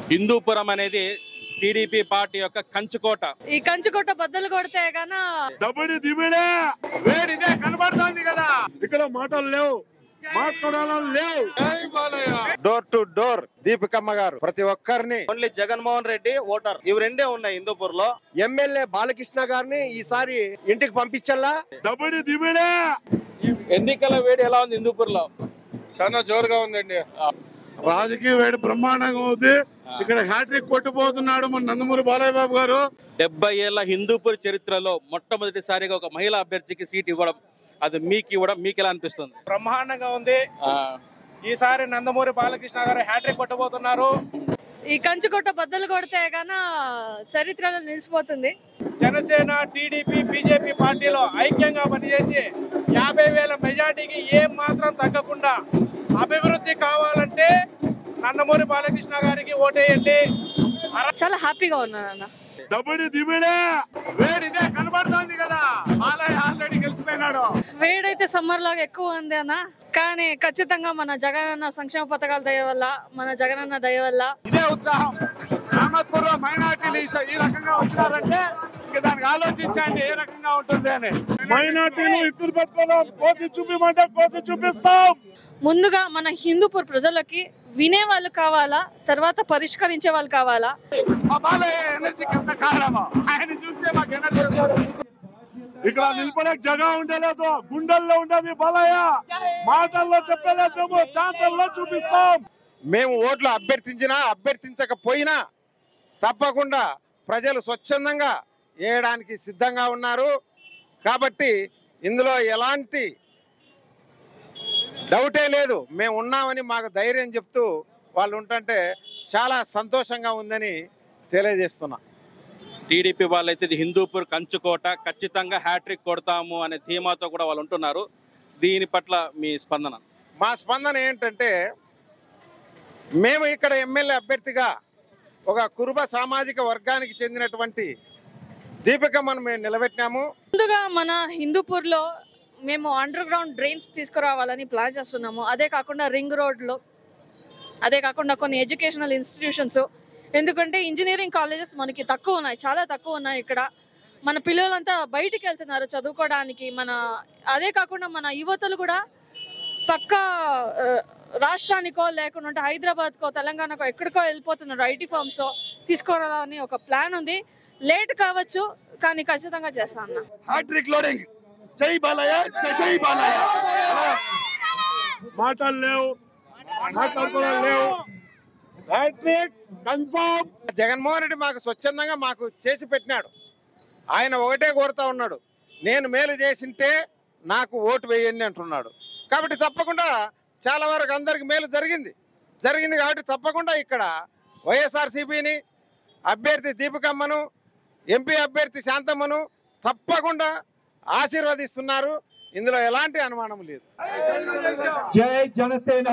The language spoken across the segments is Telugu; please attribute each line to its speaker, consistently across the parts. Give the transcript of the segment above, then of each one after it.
Speaker 1: హిందూపురం అనేది టీడీపీ పార్టీ యొక్క కంచుకోట
Speaker 2: ఈ కంచుకొట్ట బద్దలు కొడితే గాన
Speaker 3: దబడి దిబిడే వేడిదే కనబడుతోంది కదా ఇక్కడ మాటలు లేవు మాట్లాడాలని లేవు
Speaker 4: డోర్ టు డోర్ దీపికమ్మ గారు ప్రతి ఒక్కరిని
Speaker 5: ఓన్లీ జగన్మోహన్ రెడ్డి ఓటర్ ఇవి రెండే ఉన్నాయి హిందూపూర్ లో
Speaker 4: ఎమ్మెల్యే బాలకృష్ణ గారిని ఈసారి ఇంటికి పంపించల్లా
Speaker 3: దబడి దిబిడే
Speaker 1: ఎన్నికల వేడి ఎలా ఉంది హిందూపూర్ లో
Speaker 3: చాలా జోరుగా ఉందండి రాజకీయ వేడి బ్రహ్మాండంగా ఉంది ఇక్కడ హ్యాట్రిక్ కొట్టిపోతున్నాడు మన నందమూరి బాలయ్య బాబు గారు
Speaker 1: డెబ్బై ఏళ్ల హిందూపూర్ చరిత్రలో మొట్టమొదటిసారిగా ఒక మహిళా అభ్యర్థికి సీట్ ఇవ్వడం అది మీకు ఇవ్వడం మీకు ఎలా అనిపిస్తుంది
Speaker 6: బ్రహ్మాండంగా ఉంది
Speaker 1: ఆ,
Speaker 6: ఈసారి నందమూరి బాలకృష్ణ గారు హ్యాట్రిక్ కొట్టబోతున్నారు
Speaker 2: ఈ కంచుకొట్ట బద్దలు కొడితే గాన చరిత్రలో నిలిచిపోతుంది
Speaker 6: జనసేన టీడీపీ బీజేపీ పార్టీలో ఐక్యంగా పనిచేసి యాభై వేల మెజార్టీకి ఏం మాత్రం తగ్గకుండా అభివృద్ధి కావాలంటే నందమూరి బాలకృష్ణ గారికి ఓటేయండి
Speaker 2: చాలా హ్యాపీగా ఉన్నాను అన్న
Speaker 3: దబడి దిబిడే వేడిదే కనబడుతోంది కదా బాలయ్య ఆల్రెడీ గెలిచిపోయినాడు
Speaker 2: వేడైతే సమ్మర్ లాగా ఎక్కువ ఉంది అన్న కానీ ఖచ్చితంగా మన జగనన్న సంక్షేమ పథకాల దయ వల్ల మన జగనన్న దయ వల్ల
Speaker 3: ఇదే ఉత్సాహం రామత్పూర్ లో మైనార్టీలు ఈ- ఈ రకంగా వచ్చినారంటే ఇంకా దానికి ఆలోచించండి ఏ రకంగా ఉంటుంది అని మైనార్టీలు ఇప్పుడు పెట్టుకోవడం కోసి చూపిమంటే కోసి చూపిస్తాం
Speaker 2: ముందుగా మన హిందూపూర్ ప్రజలకి వినే వాళ్ళు కావాలా తర్వాత పరిష్కరించే వాళ్ళు కావాలా
Speaker 3: మా బాలయ్య ఎనర్జీకి ఎంత కారణమో ఆయన చూస్తే మాకు ఎనర్జీ వస్తుంది. ఇక్కడ నిలబడే జగ ఉండలేదు గుండెల్లో ఉండదు బాలయ్య మాటల్లో చెప్పలేదు మేము చాతల్లో చూపిస్తాం
Speaker 4: మేము ఓట్లు అభ్యర్థించినా అభ్యర్థించకపోయినా తప్పకుండా ప్రజలు స్వచ్ఛందంగా వేయడానికి సిద్ధంగా ఉన్నారు కాబట్టి ఇందులో ఎలాంటి డౌటే లేదు మేము ఉన్నామని మాకు ధైర్యం చెప్తూ వాళ్ళు ఉంటుంటే చాలా సంతోషంగా ఉందని తెలియజేస్తున్నా
Speaker 1: టీడీపీ వాళ్ళైతే ఇది హిందూపూర్ కంచుకోట ఖచ్చితంగా హ్యాట్రిక్ కొడతాము అనే ధీమాతో కూడా వాళ్ళు ఉంటున్నారు దీని పట్ల మీ స్పందన
Speaker 4: మా స్పందన ఏంటంటే మేము ఇక్కడ ఎమ్మెల్యే అభ్యర్థిగా ఒక కురుబ సామాజిక వర్గానికి చెందినటువంటి దీపికమ్మను మేము నిలబెట్టినాము
Speaker 2: ముందుగా మన హిందూపూర్లో మేము అండర్ గ్రౌండ్ డ్రైన్స్ తీసుకురావాలని ప్లాన్ చేస్తున్నాము అదే కాకుండా రింగ్ రోడ్లో అదే కాకుండా కొన్ని ఎడ్యుకేషనల్ ఇన్స్టిట్యూషన్స్ ఎందుకంటే ఇంజనీరింగ్ కాలేజెస్ మనకి తక్కువ ఉన్నాయి చాలా తక్కువ ఉన్నాయి ఇక్కడ మన పిల్లలంతా బయటికి వెళ్తున్నారు చదువుకోవడానికి మన అదే కాకుండా మన యువతలు కూడా పక్క ఆ, రాష్ట్రానికో లేకుంటే హైదరాబాద్కో తెలంగాణకో ఎక్కడికో వెళ్ళిపోతున్నారు ఐటీ ఫార్మ్స్ తీసుకురావాలని ఒక ప్లాన్ ఉంది లేట్ కావచ్చు కానీ ఖచ్చితంగా చేస్తాను అన్న
Speaker 3: హ్యాట్రిక్ లోడింగ్ జై బాలయ్య జై జై బాలయ్య మాటలు లేవు మాట్లాడుకోవడం లేవు హ్యాట్రిక్ కన్ఫర్మ్
Speaker 4: జగన్మోహన్ రెడ్డి మాకు స్వచ్ఛందంగా మాకు చేసి పెట్టినాడు ఆయన ఒకటే కోరుతా ఉన్నాడు నేను మేలు చేసింటే నాకు ఓటు వేయండి అంటున్నాడు కాబట్టి తప్పకుండా చాలా వరకు అందరికి మేలు జరిగింది జరిగింది కాబట్టి తప్పకుండా ఇక్కడ వైఎస్ఆర్సీపీని అభ్యర్థి దీపికమ్మను ఎంపీ అభ్యర్థి శాంతమ్మను తప్పకుండా ఆశీర్వదిస్తున్నారు ఇందులో ఎలాంటి అనుమానం లేదు
Speaker 7: జై జనసేన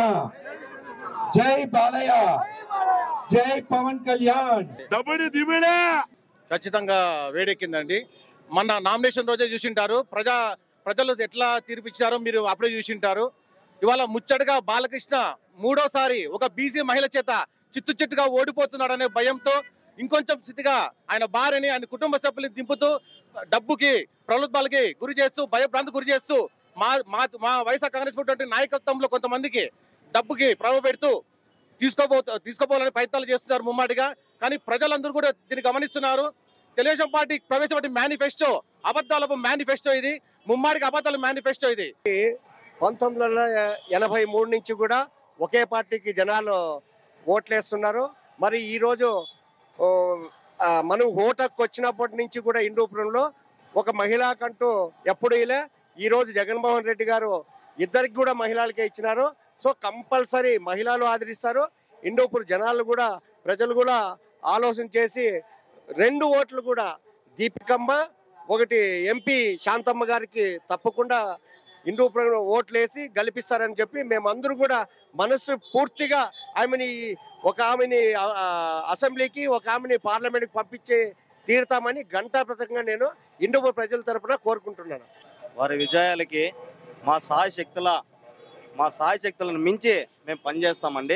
Speaker 7: జై బాలయ్య జై పవన్ కళ్యాణ్
Speaker 3: దబడి దిబిడే
Speaker 5: ఖచ్చితంగా వేడెక్కిందండి మన నామినేషన్ రోజే చూసింటారు ప్రజా ప్రజలు ఎట్లా తీర్పిచ్చారో మీరు అప్పుడే చూసింటారు ఇవాళ ముచ్చటగా బాలకృష్ణ మూడోసారి ఒక బీసీ మహిళ చేత చిత్తు చిట్టుగా ఓడిపోతున్నాడనే భయంతో ఇంకొంచెం స్థితిగా ఆయన భార్యని ఆయన కుటుంబ సభ్యుల్ని దింపుతూ డబ్బుకి ప్రలోభాలకి గురి చేస్తూ భయభ్రాంతి గురి చేస్తూ మా మా మా వైఎస్ఆర్ కాంగ్రెస్ పార్టీ నాయకత్వంలో కొంతమందికి డబ్బుకి ప్రభావ పెడుతూ తీసుకోబో తీసుకోపోవాలని ప్రయత్నాలు చేస్తున్నారు ముమ్మాటిగా కానీ ప్రజలందరూ కూడా దీన్ని గమనిస్తున్నారు తెలుగుదేశం పార్టీ ప్రవేశపెట్టిన మేనిఫెస్టో అబద్ధాల మేనిఫెస్టో ఇది ముమ్మాడికి అబద్ధాల మేనిఫెస్టో ఇది
Speaker 4: పంతొమ్మిది వందల ఎనభై మూడు నుంచి కూడా ఒకే పార్టీకి జనాలు ఓట్లేస్తున్నారు మరి ఈరోజు ఓ, ఆ, మనం ఓటకు వచ్చినప్పటి నుంచి కూడా హిందూపురంలో ఒక మహిళకంటూ ఎప్పుడు ఇలా ఈరోజు జగన్మోహన్ రెడ్డి గారు ఇద్దరికి కూడా మహిళలకే ఇచ్చినారు సో కంపల్సరీ మహిళలు ఆదరిస్తారు హిందూపూర్ జనాలు కూడా ప్రజలు కూడా ఆలోచన చేసి రెండు ఓట్లు కూడా దీపికమ్మ ఒకటి ఎంపీ శాంతమ్మ గారికి తప్పకుండా హిందూపురం ఓట్లు వేసి గెలిపిస్తారని చెప్పి మేమందరూ కూడా మనసు పూర్తిగా ఆమెని ఒక ఆమెని ఆ, ఆ, అసెంబ్లీకి ఒక ఆమెని పార్లమెంట్కి పంపించే తీరుతామని ఘంటాప్రతంగా నేను హిందూపూర్ ప్రజల తరపున కోరుకుంటున్నాను
Speaker 5: వారి విజయాలకి మా సాయ శక్తుల మా సాయ శక్తులను మించి మేము పనిచేస్తామండి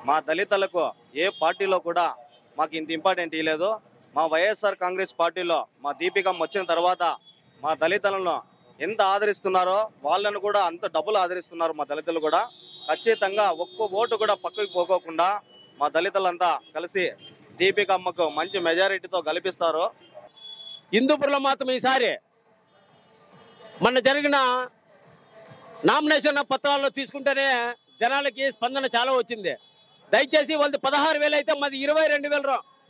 Speaker 8: మా దళితులకు ఏ పార్టీలో కూడా మాకు ఇంత ఇంపార్టెంట్ ఇవ్వలేదు మా వైఎస్ఆర్ కాంగ్రెస్ పార్టీలో మా దీపికమ్మ వచ్చిన తర్వాత మా దళితులను ఎంత ఆదరిస్తున్నారో వాళ్ళను కూడా అంత డబ్బులు ఆదరిస్తున్నారు మా దళితులు కూడా ఖచ్చితంగా ఒక్క ఓటు కూడా పక్కకి పోకోకుండా మా దళితులంతా కలిసి దీపికమ్మకు మంచి మెజారిటీతో గెలిపిస్తారు
Speaker 9: హిందూపురంలో మాత్రం ఈసారి మొన్న జరిగిన నామినేషన్ పత్రాల్లో తీసుకుంటేనే జనాలకి స్పందన చాలా వచ్చింది దయచేసి వాళ్ళది పదహారు వేలు అయితే మాది ఇరవై రెండు వేల